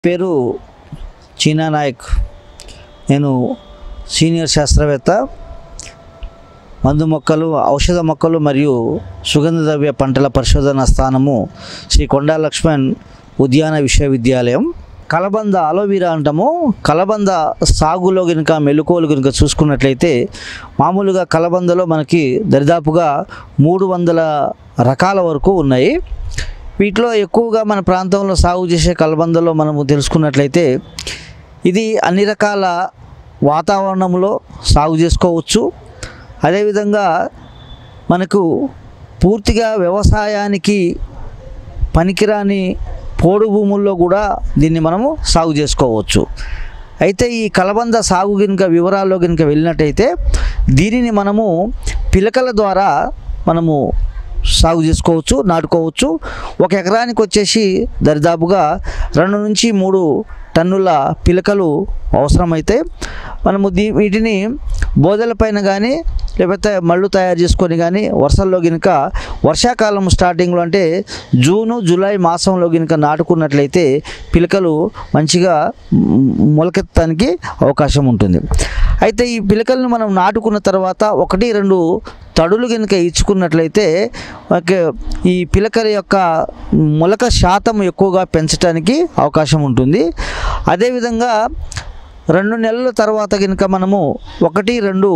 పేరు చీనా నాయక్ నేను సీనియర్ శాస్త్రవేత్త మందు మొక్కలు ఔషధ మొక్కలు మరియు సుగంధ ద్రవ్య పంటల పరిశోధన స్థానము శ్రీ కొండా లక్ష్మణ్ ఉద్యాన విశ్వవిద్యాలయం కలబంద అలోవీరా అంటాము కలబంద సాగులో కనుక మెలకువలు కనుక చూసుకున్నట్లయితే మామూలుగా కలబందలో మనకి దరిదాపుగా మూడు వందల రకాల వరకు ఉన్నాయి వీటిలో ఎక్కువగా మన ప్రాంతంలో సాగు చేసే కలబందలో మనము తెలుసుకున్నట్లయితే ఇది అన్ని రకాల వాతావరణంలో సాగు చేసుకోవచ్చు అదేవిధంగా మనకు పూర్తిగా వ్యవసాయానికి పనికిరాని పోడు భూముల్లో కూడా దీన్ని మనము సాగు చేసుకోవచ్చు అయితే ఈ కలబంద సాగు కనుక వివరాల్లో కనుక వెళ్ళినట్టయితే దీనిని మనము పిలకల ద్వారా మనము సాగు చేసుకోవచ్చు నాటుకోవచ్చు ఒక ఎకరానికి వచ్చేసి దరిదాపుగా రెండు నుంచి మూడు టన్నుల పిలకలు అవసరమైతే మనము దీ వీటిని బోదెల పైన కానీ లేకపోతే మళ్ళు తయారు చేసుకొని కానీ వర్షాల్లో గినక వర్షాకాలం స్టార్టింగ్లో అంటే జూను జూలై మాసంలో గినక నాటుకున్నట్లయితే పిలకలు మంచిగా మ్, మొలకెత్తడానికి అవకాశం ఉంటుంది అయితే ఈ పిలకలను మనం నాటుకున్న తర్వాత ఒకటి రెండు తడులు కనుక ఇచ్చుకున్నట్లయితే మనకి ఈ పిలకల యొక్క మొలక శాతం ఎక్కువగా పెంచడానికి అవకాశం ఉంటుంది అదేవిధంగా రెండు నెలల తర్వాత కనుక మనము ఒకటి రెండు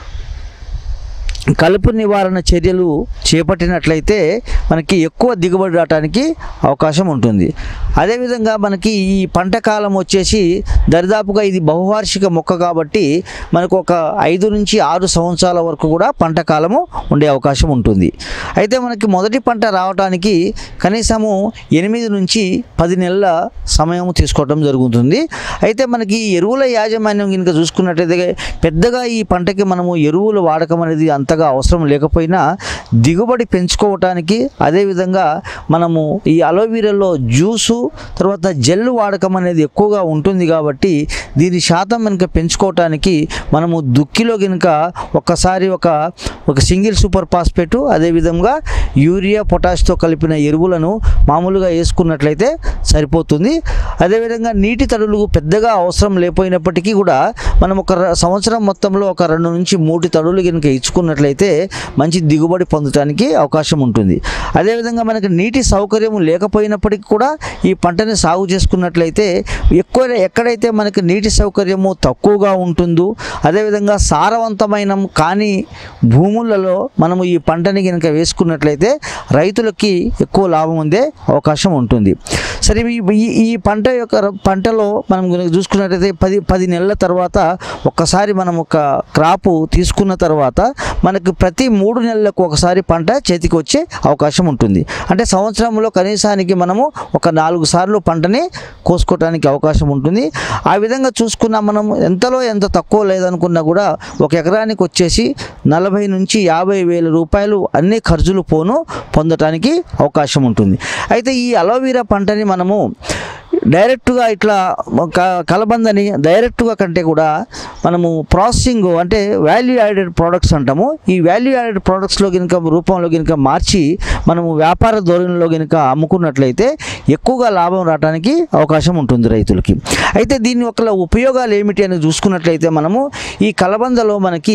కలుపు నివారణ చర్యలు చేపట్టినట్లయితే మనకి ఎక్కువ దిగుబడి రావడానికి అవకాశం ఉంటుంది అదేవిధంగా మనకి ఈ పంట కాలం వచ్చేసి దరిదాపుగా ఇది బహువార్షిక మొక్క కాబట్టి మనకు ఒక ఐదు నుంచి ఆరు సంవత్సరాల వరకు కూడా పంట కాలము ఉండే అవకాశం ఉంటుంది అయితే మనకి మొదటి పంట రావడానికి కనీసము ఎనిమిది నుంచి పది నెలల సమయం తీసుకోవడం జరుగుతుంది అయితే మనకి ఈ ఎరువుల యాజమాన్యం కనుక చూసుకున్నట్లయితే పెద్దగా ఈ పంటకి మనము ఎరువుల వాడకం అనేది అంతగా అవసరం లేకపోయినా దిగుబడి పెంచుకోవటానికి అదేవిధంగా మనము ఈ అలోవీరాలో జ్యూసు తర్వాత జెల్ వాడకం అనేది ఎక్కువగా ఉంటుంది కాబట్టి దీని శాతం కనుక పెంచుకోవటానికి మనము దుక్కిలో కనుక ఒక్కసారి ఒక ఒక సింగిల్ సూపర్ ఫాస్ఫేట్ అదేవిధంగా యూరియా పొటాష్తో కలిపిన ఎరువులను మామూలుగా వేసుకున్నట్లయితే సరిపోతుంది అదేవిధంగా నీటి తడులు పెద్దగా అవసరం లేకపోయినప్పటికీ కూడా మనం ఒక ర- సంవత్సరం మొత్తంలో ఒక రెండు నుంచి మూడు తడులు కనుక ఇచ్చుకున్నట్లయితే మంచి దిగుబడి పొందడానికి అవకాశం ఉంటుంది అదేవిధంగా మనకి నీటి సౌకర్యం లేకపోయినప్పటికీ కూడా ఈ పంటని సాగు చేసుకున్నట్లయితే ఎక్కువ ఎక్కడైతే మనకి నీటి సౌకర్యము తక్కువగా ఉంటుందో అదేవిధంగా సారవంతమైన కానీ భూములలో మనము ఈ పంటని కనుక వేసుకున్నట్లయితే రైతులకి ఎక్కువ లాభం ఉందే అవకాశం ఉంటుంది సరే ఈ- ఈ ఈ పంట యొక్క ర- పంటలో మనం కనుక చూసుకున్నట్లయితే పది పది నెలల తర్వాత ఒక్కసారి మనం ఒక క్రాపు తీసుకున్న తర్వాత మనకు ప్రతి మూడు నెలలకు ఒకసారి పంట చేతికి వచ్చే అవకాశం ఉంటుంది అంటే సంవత్సరంలో కనీసానికి మనము ఒక నాలుగు సార్లు పంటని కోసుకోవడానికి అవకాశం ఉంటుంది ఆ విధంగా చూసుకున్నా మనం ఎంతలో ఎంత తక్కువ లేదనుకున్నా కూడా ఒక ఎకరానికి వచ్చేసి నలభై నుంచి యాభై వేల రూపాయలు అన్ని ఖర్చులు పోను పొందటానికి అవకాశం ఉంటుంది అయితే ఈ అలోవీరా పంటని మనము డైరెక్ట్గా ఇట్లా క- కలబందని డైరెక్ట్గా కంటే కూడా మనము ప్రాసెసింగ్ అంటే వాల్యూ యాడెడ్ ప్రోడక్ట్స్ అంటాము ఈ వాల్యూ యాడెడ్ ప్రోడక్ట్స్లో కనుక రూపంలో కనుక మార్చి మనము వ్యాపార ధోరణిలో కనుక అమ్ముకున్నట్లయితే ఎక్కువగా లాభం రావడానికి అవకాశం ఉంటుంది రైతులకి అయితే దీని యొక్క ఉపయోగాలు ఏమిటి అని చూసుకున్నట్లయితే మనము ఈ కలబందలో మనకి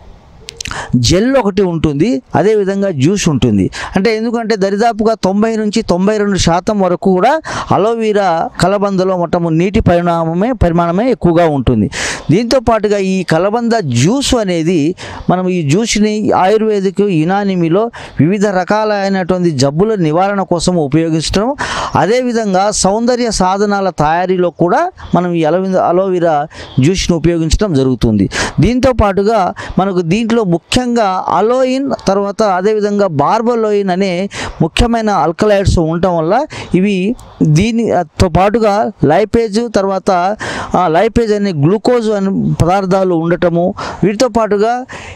జెల్ ఒకటి ఉంటుంది అదేవిధంగా జ్యూస్ ఉంటుంది అంటే ఎందుకంటే దరిదాపుగా తొంభై నుంచి తొంభై రెండు శాతం వరకు కూడా అలోవీరా కలబందలో మొత్తము నీటి పరిణామమే పరిమాణమే ఎక్కువగా ఉంటుంది దీంతో పాటుగా ఈ కలబంద జ్యూస్ అనేది మనం ఈ జ్యూస్ని ఆయుర్వేదిక్ యునానిమిలో వివిధ రకాలైనటువంటి జబ్బుల నివారణ కోసం ఉపయోగించడం అదేవిధంగా సౌందర్య సాధనాల తయారీలో కూడా మనం ఈ అలోవి అలోవీరా జ్యూస్ని ఉపయోగించడం జరుగుతుంది దీంతో పాటుగా మనకు దీంట్లో ముఖ్యంగా అలోయిన్ తర్వాత అదేవిధంగా బార్బలోయిన్ అనే ముఖ్యమైన ఆల్కలైడ్స్ ఉండటం వల్ల ఇవి దీనితో పాటుగా లైపేజ్ తర్వాత ఆ, లైపేజ్ అనే గ్లూకోజ్ అనే పదార్థాలు ఉండటము వీటితో పాటుగా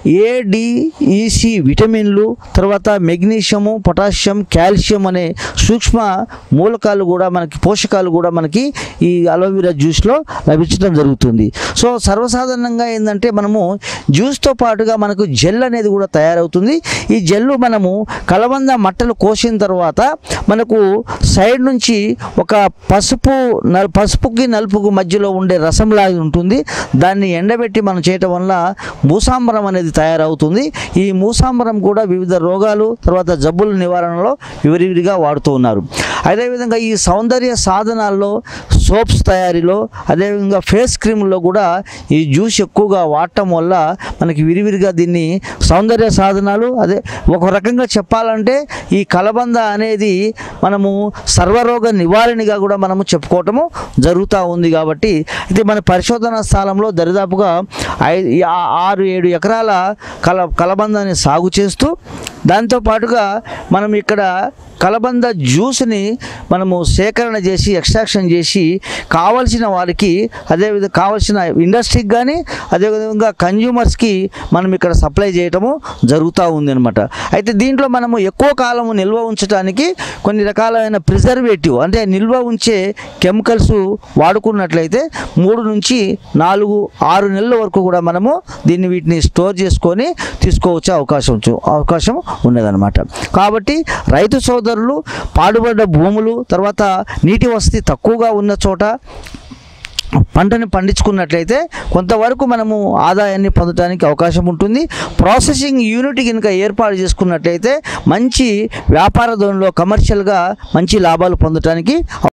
ఏడిఈసి విటమిన్లు తర్వాత మెగ్నీషియము పొటాషియం కాల్షియం అనే సూక్ష్మ మూలకాలు కూడా మనకి పోషకాలు కూడా మనకి ఈ అలోవెరా జ్యూస్లో లభించడం జరుగుతుంది సో సర్వసాధారణంగా ఏంటంటే మనము జ్యూస్తో పాటుగా మనకు జెల్ అనేది కూడా తయారవుతుంది ఈ జెల్లు మనము కలబంద మట్టలు కోసిన తర్వాత మనకు సైడ్ నుంచి ఒక పసుపు నల్ పసుపుకి నలుపుకు మధ్యలో ఉండే రసంలాగా ఉంటుంది దాన్ని ఎండబెట్టి మనం చేయటం వల్ల మూసాంబరం అనేది తయారవుతుంది ఈ మూసాంబరం కూడా వివిధ రోగాలు తర్వాత జబ్బుల నివారణలో వివరివిరిగా వాడుతూ ఉన్నారు అదేవిధంగా ఈ సౌందర్య సాధనాల్లో సోప్స్ తయారీలో అదేవిధంగా ఫేస్ క్రీమ్లో కూడా ఈ జ్యూస్ ఎక్కువగా వాడటం వల్ల మనకి విరివిరిగా దీన్ని సౌందర్య సాధనాలు అదే ఒక రకంగా చెప్పాలంటే ఈ కలబంద అనేది మనము సర్వరోగ నివారణగా కూడా మనము చెప్పుకోవటము జరుగుతూ ఉంది కాబట్టి ఇది మన పరిశోధన స్థలంలో దరిదాపుగా ఐ ఆ- ఆరు ఏడు ఎకరాల కల కలబందాన్ని సాగు చేస్తూ దాంతో పాటుగా మనం ఇక్కడ కలబంద జ్యూస్ని మనము సేకరణ చేసి ఎక్స్ట్రాక్షన్ చేసి కావలసిన వారికి అదేవిధంగా కావలసిన ఇండస్ట్రీకి కానీ అదేవిధంగా కన్జ్యూమర్స్కి మనం ఇక్కడ సప్లై చేయటము జరుగుతూ ఉంది అనమాట అయితే దీంట్లో మనము ఎక్కువ కాలము నిల్వ ఉంచడానికి కొన్ని రకాలైన ప్రిజర్వేటివ్ అంటే నిల్వ ఉంచే కెమికల్స్ వాడుకున్నట్లయితే మూడు నుంచి నాలుగు ఆరు నెలల వరకు కూడా మనము దీన్ని వీటిని స్టోర్ చేసుకొని తీసుకోవచ్చే అవకాశం ఉంచు- అవకాశం ఉన్నదన్నమాట కాబట్టి రైతు సోదరులు పాడుబడ్డ భూములు తర్వాత నీటి వసతి తక్కువగా ఉన్న చోట పంటని పండించుకున్నట్లయితే కొంతవరకు మనము ఆదాయాన్ని పొందడానికి అవకాశం ఉంటుంది ప్రాసెసింగ్ యూనిట్ కనుక ఏర్పాటు చేసుకున్నట్లయితే మంచి వ్యాపార ధోరణిలో కమర్షియల్గా మంచి లాభాలు పొందడానికి